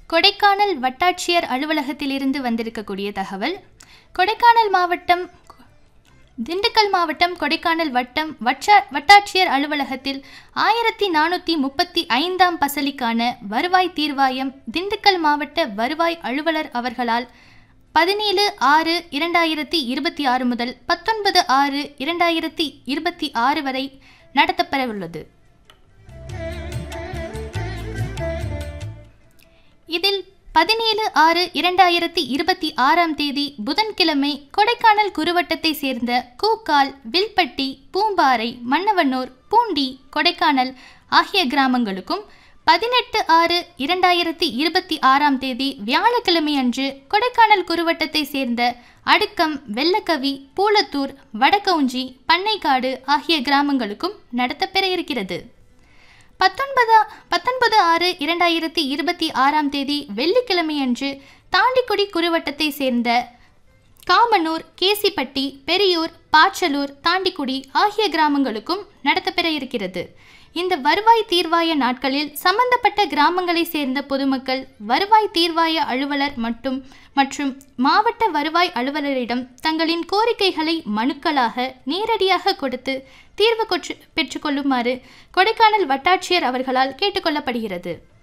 கொடைக்கானல் வட்டாட்சியர் அலுவலகத்திலிருந்து வந்திருக்கக்கூடிய தகவல் கொடைக்கானல் மாவட்டம் திண்டுக்கல் மாவட்டம் கொடைக்கானல் வட்டம் வட்சா வட்டாட்சியர் அலுவலகத்தில் ஆயிரத்தி நானூற்றி முப்பத்தி ஐந்தாம் பசலிக்கான வருவாய் தீர்வாயம் திண்டுக்கல் மாவட்ட வருவாய் அலுவலர் அவர்களால் பதினேழு ஆறு இரண்டாயிரத்தி இருபத்தி ஆறு முதல் பத்தொன்பது ஆறு இரண்டாயிரத்தி இருபத்தி ஆறு வரை நடத்தப்பெறவுள்ளது இதில் பதினேழு ஆறு இரண்டாயிரத்தி இருபத்தி ஆறாம் தேதி புதன்கிழமை கொடைக்கானல் குறுவட்டத்தை சேர்ந்த கூக்கால் வில்பட்டி பூம்பாறை மன்னவன்னூர் பூண்டி கொடைக்கானல் ஆகிய கிராமங்களுக்கும் பதினெட்டு ஆறு இரண்டாயிரத்தி இருபத்தி ஆறாம் தேதி வியாழக்கிழமை அன்று கொடைக்கானல் குறுவட்டத்தை சேர்ந்த அடுக்கம் வெள்ளக்கவி பூலத்தூர் வடக்கவுஞ்சி பண்ணைக்காடு ஆகிய கிராமங்களுக்கும் நடத்தப்பெற இருக்கிறது பத்தொன்பது பத்தொன்பது ஆறு இரண்டாயிரத்தி இருபத்தி ஆறாம் தேதி வெள்ளிக்கிழமையன்று தாண்டிக்குடி குறுவட்டத்தை சேர்ந்த காமனூர் கேசிப்பட்டி பெரியூர் பாச்சலூர் தாண்டிக்குடி ஆகிய கிராமங்களுக்கும் நடத்தப்பெற இருக்கிறது இந்த வருவாய் தீர்வாய நாட்களில் சம்பந்தப்பட்ட கிராமங்களை சேர்ந்த பொதுமக்கள் வருவாய் தீர்வாய அலுவலர் மட்டும் மற்றும் மாவட்ட வருவாய் அலுவலரிடம் தங்களின் கோரிக்கைகளை மனுக்களாக நேரடியாக கொடுத்து தீர்வு கொற்று பெற்றுக்கொள்ளுமாறு கொடைக்கானல் வட்டாட்சியர் அவர்களால் கேட்டுக்கொள்ளப்படுகிறது